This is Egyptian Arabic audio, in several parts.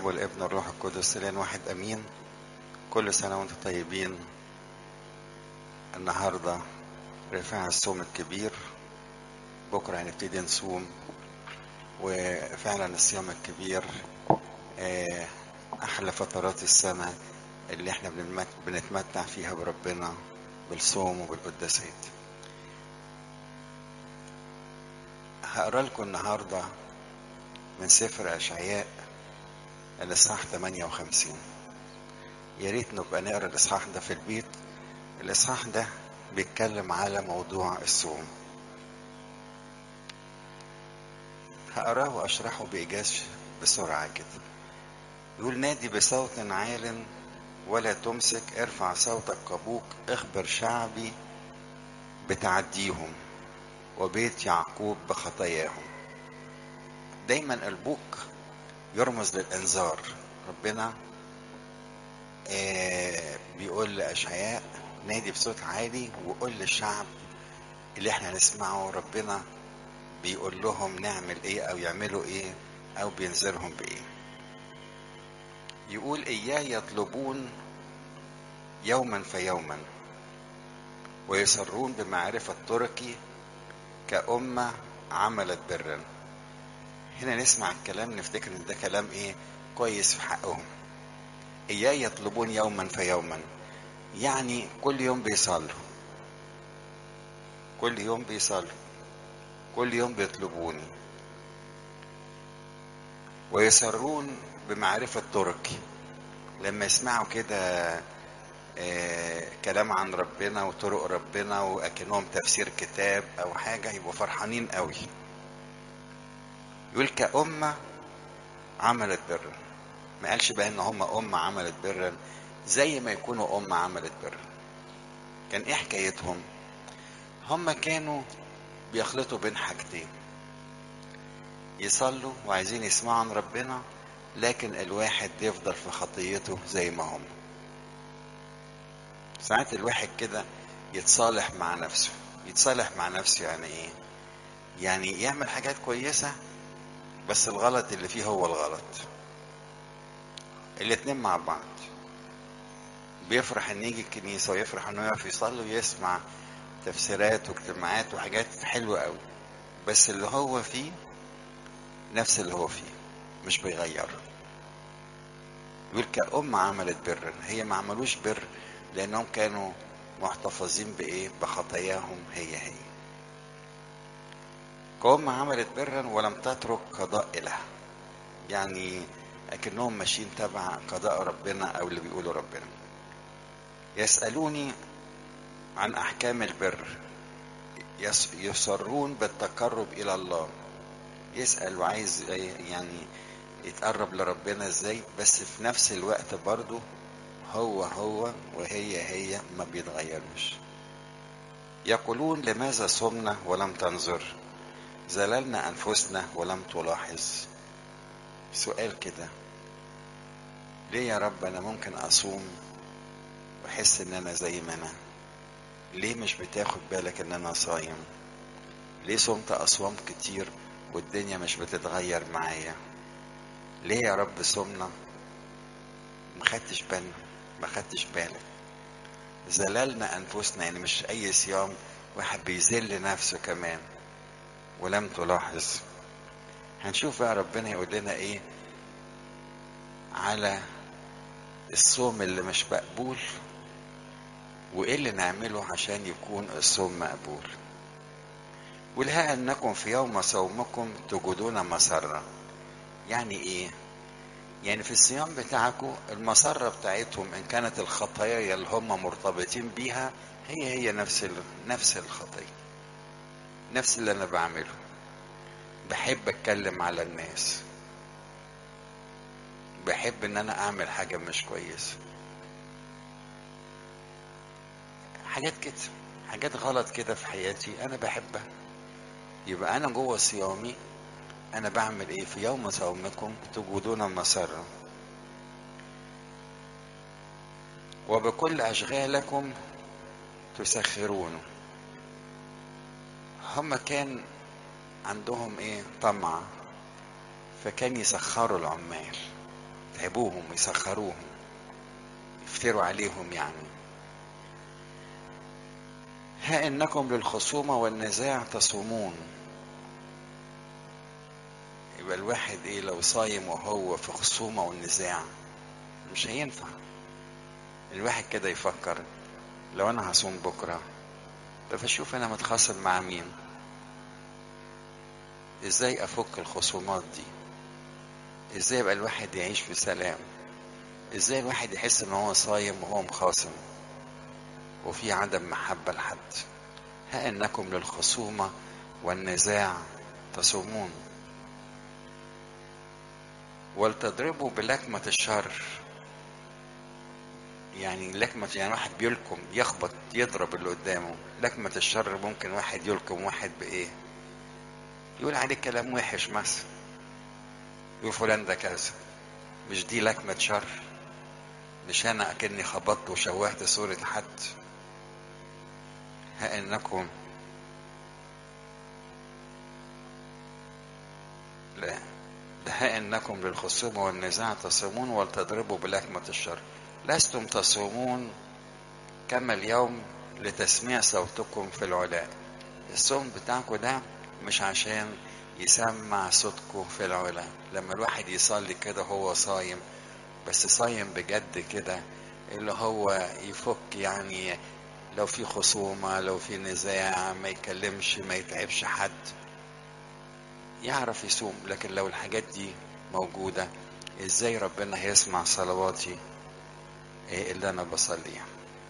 والابن والروح القدس الان واحد امين كل سنه وانتم طيبين النهارده رفاع الصوم الكبير بكره هنبتدي نصوم وفعلا الصيام الكبير آه، احلى فترات السنه اللي احنا بنمت- بنتمتع فيها بربنا بالصوم وبالقداسات هقرا لكم النهارده من سفر اشعياء الاصحاح 58 يا ريت نبقى نقرا الاصحاح ده في البيت الاصحاح ده بيتكلم على موضوع الصوم هقراه واشرحه بايجاز بسرعه كده يقول نادي بصوت عال ولا تمسك ارفع صوتك كبوك اخبر شعبي بتعديهم وبيت يعقوب بخطاياهم دايما البوك يرمز للانذار ربنا آه بيقول لاشعياء نادي بصوت عالي وقول للشعب اللي احنا نسمعه ربنا بيقول لهم نعمل ايه او يعملوا ايه او بينذرهم بايه يقول اياه يطلبون يوما فيوما ويسرون بمعرفة طرقي كأمة عملت برا هنا نسمع الكلام نفتكر ان ده كلام ايه كويس في حقهم اياه يطلبون يوما فيوما يعني كل يوم بيصلوا كل يوم بيصلوا كل يوم بيطلبوني ويسرون بمعرفة طرقي لما يسمعوا كده آه، كلام عن ربنا وطرق ربنا وأكنهم تفسير كتاب أو حاجة يبقوا فرحانين قوي يقول كأمة عملت برا ما قالش بقى ان هم أمة عملت برا زي ما يكونوا أمة عملت برا كان ايه حكايتهم هم كانوا بيخلطوا بين حاجتين يصلوا وعايزين يسمعوا عن ربنا لكن الواحد يفضل في خطيته زي ما هم ساعات الواحد كده يتصالح مع نفسه يتصالح مع نفسه يعني ايه يعني يعمل حاجات كويسة بس الغلط اللي فيه هو الغلط الاتنين مع بعض بيفرح ان يجي الكنيسة ويفرح انه يقف يصلي ويسمع تفسيرات واجتماعات وحاجات حلوة قوي بس اللي هو فيه نفس اللي هو فيه مش بيغيره يقول كأم عملت برا هي ما عملوش بر لأنهم كانوا محتفظين بإيه بخطاياهم هي هي كأم عملت برا ولم تترك قضاء إله يعني أكنهم ماشيين تبع قضاء ربنا أو اللي بيقولوا ربنا يسألوني عن أحكام البر يس- يصرون بالتقرب إلى الله يسأل وعايز يعني يتقرب لربنا ازاي بس في نفس الوقت برضه هو هو وهي هي ما بيتغيروش يقولون لماذا صمنا ولم تنظر زللنا أنفسنا ولم تلاحظ سؤال كده ليه يا رب أنا ممكن أصوم وأحس إن أنا زي ما أنا ليه مش بتاخد بالك إن أنا صايم ليه صمت أصوام كتير والدنيا مش بتتغير معايا ليه يا رب صمنا ما خدتش بالنا ما خدتش بالك زللنا انفسنا يعني مش اي صيام واحد بيذل نفسه كمان ولم تلاحظ هنشوف بقى ربنا يقول لنا ايه على الصوم اللي مش مقبول وايه اللي نعمله عشان يكون الصوم مقبول ولها انكم في يوم صومكم تجدون مسرة يعني ايه يعني في الصيام بتاعكم المسرة بتاعتهم ان كانت الخطايا اللي هم مرتبطين بيها هي هي نفس ال... نفس الخطية نفس اللي انا بعمله بحب اتكلم على الناس بحب ان انا اعمل حاجة مش كويسة حاجات كده حاجات غلط كده في حياتي انا بحبها يبقى انا جوه صيامي انا بعمل ايه في يوم صومكم تجودون مسرة وبكل اشغالكم تسخرون هم كان عندهم ايه طمع فكان يسخروا العمال يتعبوهم يسخروهم يفتروا عليهم يعني ها إنكم للخصومة والنزاع تصومون يبقى الواحد إيه لو صايم وهو في خصومة والنزاع مش هينفع الواحد كده يفكر لو أنا هصوم بكرة طب أشوف أنا متخاصم مع مين إزاي أفك الخصومات دي إزاي يبقى الواحد يعيش في سلام إزاي الواحد يحس إن هو صايم وهو مخاصم وفي عدم محبة لحد ها إنكم للخصومة والنزاع تصومون ولتضربوا بلكمة الشر يعني لكمة يعني واحد بيلكم يخبط يضرب اللي قدامه لكمة الشر ممكن واحد يلكم واحد بإيه يقول عليه كلام وحش مثلا يقول فلان ده كذا مش دي لكمة شر مش أنا أكني خبطت وشوهت صورة حد ها إنكم لا ده ها إنكم للخصومة والنزاع تصومون ولتضربوا بلكمة الشر لستم تصومون كما اليوم لتسميع صوتكم في العلاء الصوم بتاعكم ده مش عشان يسمع صوتكم في العلاء لما الواحد يصلي كده هو صايم بس صايم بجد كده اللي هو يفك يعني لو في خصومة لو في نزاع ما يكلمش ما يتعبش حد يعرف يصوم لكن لو الحاجات دي موجودة ازاي ربنا هيسمع صلواتي اللي انا بصليها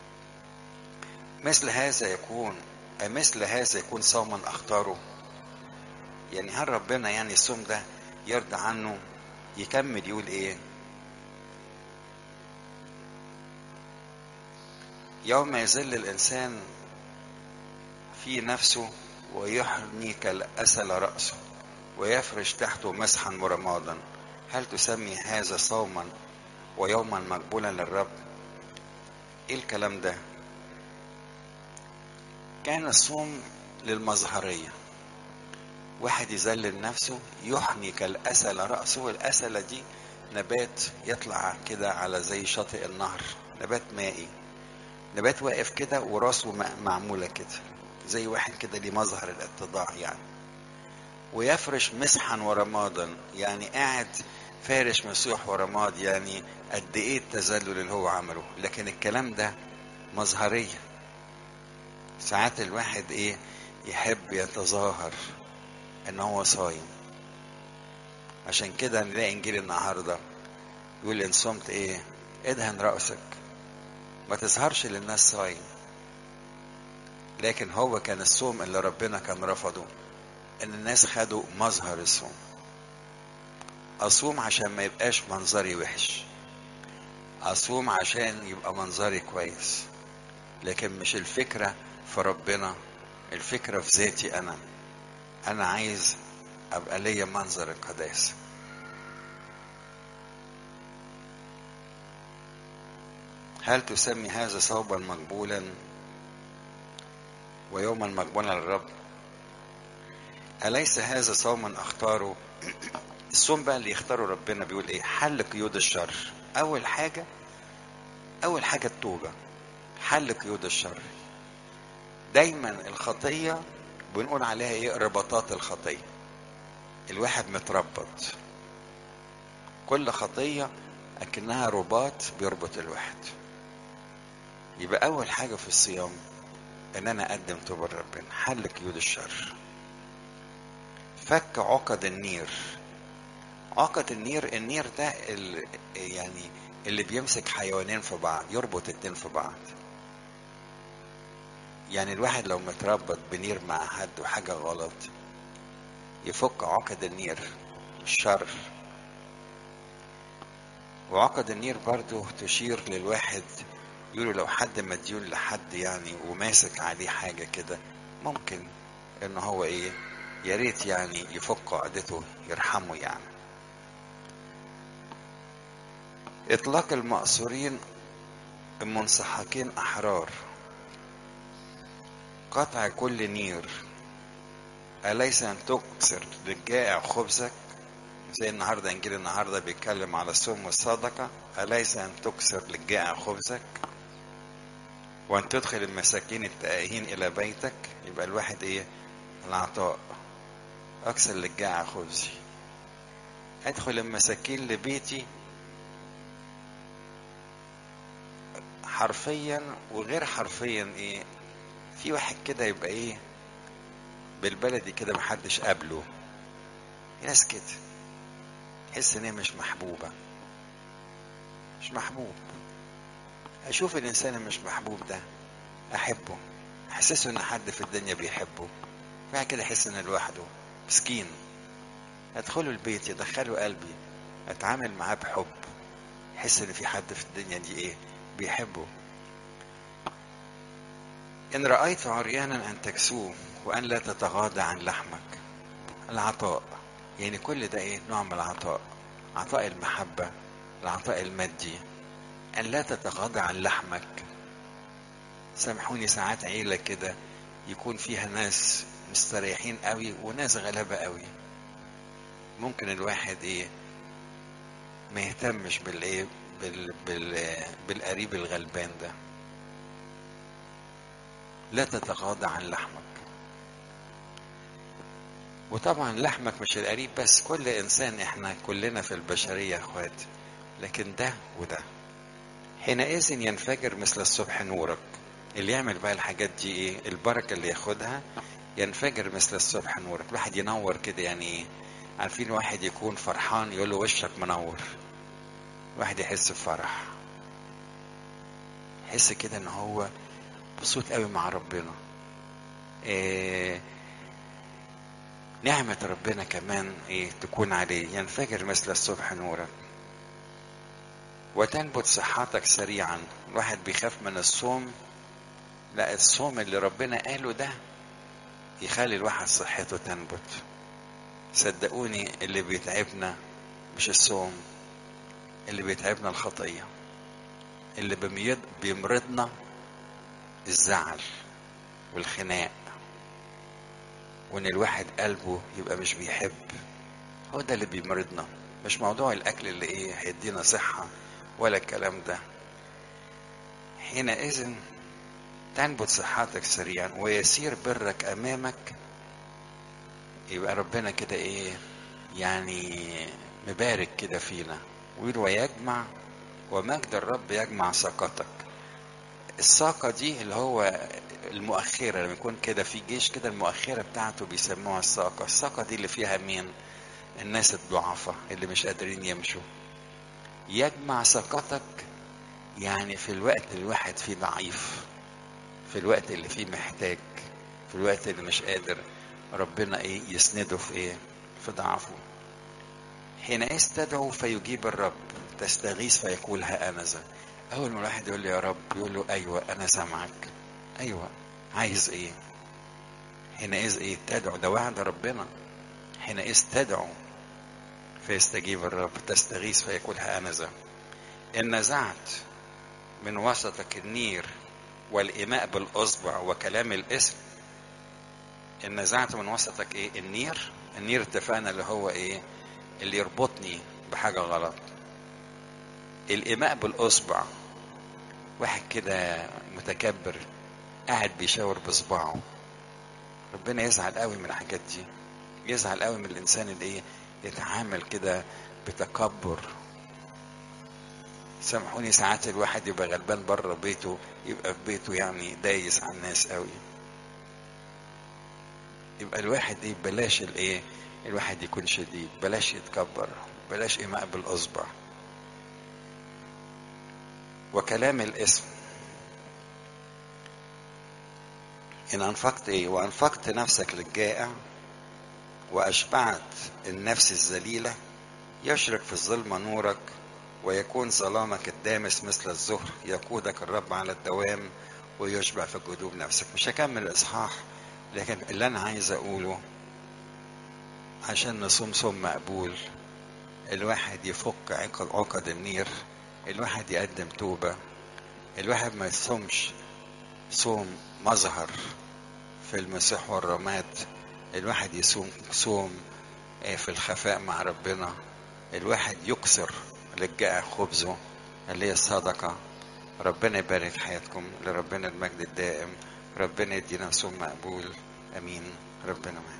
مثل هذا يكون مثل هذا يكون صوما اختاره يعني هل ربنا يعني الصوم ده يرضى عنه يكمل يقول ايه يوم يذل الانسان في نفسه ويحني كالأسل رأسه ويفرش تحته مسحا ورمادا هل تسمي هذا صوما ويوما مقبولا للرب ايه الكلام ده كان الصوم للمظهرية واحد يذلل نفسه يحني كالأسل رأسه والأسلة دي نبات يطلع كده على زي شاطئ النهر نبات مائي نبات واقف كده وراسه معمولة كده زي واحد كده ليه مظهر الاتضاع يعني ويفرش مسحا ورمادا يعني قاعد فارش مسوح ورماد يعني قد ايه التذلل اللي هو عمله لكن الكلام ده مظهرية ساعات الواحد ايه يحب يتظاهر ان هو صايم عشان كده نلاقي انجيل النهارده يقول ان صمت ايه ادهن رأسك ما تظهرش للناس صايم لكن هو كان الصوم اللي ربنا كان رفضه ان الناس خدوا مظهر الصوم اصوم عشان ما يبقاش منظري وحش اصوم عشان يبقى منظري كويس لكن مش الفكرة في ربنا الفكرة في ذاتي انا انا عايز ابقى ليا منظر القداسة هل تسمي هذا صوبا مقبولا ويوما مقبولا للرب أليس هذا صوما أختاره الصوم بقى اللي يختاره ربنا بيقول إيه حل قيود الشر أول حاجة أول حاجة التوبة حل قيود الشر دايما الخطية بنقول عليها إيه رباطات الخطية الواحد متربط كل خطية أكنها رباط بيربط الواحد يبقى أول حاجة في الصيام إن أنا أقدم توبة لربنا حل قيود الشر فك عقد النير عقد النير النير ده ال... يعني اللي بيمسك حيوانين في بعض يربط اتنين في بعض يعني الواحد لو متربط بنير مع حد وحاجة غلط يفك عقد النير الشر وعقد النير برضو تشير للواحد يقولوا لو حد مديون لحد يعني وماسك عليه حاجة كده ممكن ان هو ايه يا ريت يعني يفك عقدته يرحمه يعني اطلاق المأسورين المنسحقين احرار قطع كل نير أليس أن تكسر للجائع خبزك زي النهارده انجيل النهارده بيتكلم على الصوم والصدقه اليس ان تكسر للجائع خبزك وان تدخل المساكين التائهين الى بيتك يبقى الواحد ايه العطاء اكسر للجائع خبزي ادخل المساكين لبيتي حرفيا وغير حرفيا ايه في واحد كده يبقى ايه بالبلدي كده محدش قابله في ناس كده تحس ان هي مش محبوبة مش محبوب اشوف الانسان اللي مش محبوب ده احبه احسسه ان حد في الدنيا بيحبه بعد كده احس ان لوحده مسكين ادخله البيت يدخله قلبي اتعامل معاه بحب احس ان في حد في الدنيا دي ايه بيحبه ان رأيت عريانا ان تكسوه وان لا تتغاضى عن لحمك العطاء يعني كل ده ايه نوع من العطاء عطاء المحبة العطاء المادي ان لا تتغاضى عن لحمك سامحوني ساعات عيلة كده يكون فيها ناس مستريحين قوي وناس غلابة قوي ممكن الواحد ايه ما يهتمش بالايه بال بال بالقريب الغلبان ده لا تتغاضى عن لحمك وطبعا لحمك مش القريب بس كل انسان احنا كلنا في البشريه يا اخوات لكن ده وده حينئذ ينفجر مثل الصبح نورك اللي يعمل بقى الحاجات دي ايه البركه اللي ياخدها ينفجر مثل الصبح نورك الواحد ينور كده يعني ايه عارفين واحد يكون فرحان يقول له وشك منور واحد يحس بفرح يحس كده ان هو مبسوط قوي مع ربنا إيه نعمة ربنا كمان ايه تكون عليه ينفجر مثل الصبح نورا وتنبت صحتك سريعا الواحد بيخاف من الصوم لا الصوم اللي ربنا قاله ده يخلي الواحد صحته تنبت صدقوني اللي بيتعبنا مش الصوم اللي بيتعبنا الخطية اللي بيميض بيمرضنا الزعل والخناق وان الواحد قلبه يبقى مش بيحب هو ده اللي بيمرضنا مش موضوع الاكل اللي ايه هيدينا صحة ولا الكلام ده حينئذ تنبت صحتك سريعا ويسير برك امامك يبقى ربنا كده ايه يعني مبارك كده فينا ويقول ويجمع ومجد الرب يجمع ساقتك الساقة دي اللي هو المؤخرة لما يكون كده في جيش كده المؤخرة بتاعته بيسموها الساقة الساقة دي اللي فيها مين الناس الضعفاء اللي مش قادرين يمشوا يجمع ساقتك يعني في الوقت اللي الواحد فيه ضعيف في الوقت اللي فيه محتاج في الوقت اللي مش قادر ربنا ايه يسنده في ايه في ضعفه حينئذ تدعو فيجيب الرب تستغيث فيقول ها انا ذا اول ما الواحد يقول له يا رب يقول له ايوه انا سامعك ايوه عايز ايه حينئذ ايه تدعو ده وعد ربنا حينئذ تدعو فيستجيب الرب تستغيث فيقول ها انا ذا ان نزعت من وسطك النير والإيماء بالأصبع وكلام الاسم إن نزعت من وسطك إيه النير النير اتفقنا اللي هو إيه اللي يربطني بحاجة غلط الإيماء بالأصبع واحد كده متكبر قاعد بيشاور بصباعه ربنا يزعل قوي من الحاجات دي يزعل قوي من الإنسان اللي إيه يتعامل كده بتكبر سامحوني ساعات الواحد يبقى غلبان بره بيته يبقى في بيته يعني دايس على الناس قوي يبقى الواحد ايه بلاش الايه الواحد يكون شديد بلاش يتكبر بلاش ايماء بالاصبع وكلام الاسم ان انفقت ايه وانفقت نفسك للجائع واشبعت النفس الذليله يشرق في الظلمه نورك ويكون ظلامك الدامس مثل الزهر يقودك الرب على الدوام ويشبع في جدوب نفسك مش هكمل الاصحاح لكن اللي انا عايز اقوله عشان نصوم صوم مقبول الواحد يفك عقد عقد النير الواحد يقدم توبة الواحد ما يصومش صوم مظهر في المسيح والرماد الواحد يصوم صوم آه، في الخفاء مع ربنا الواحد يكسر للجاء خبزه اللي هي الصدقة ربنا يبارك حياتكم لربنا المجد الدائم ربنا يدينا صوم مقبول امين ربنا معاك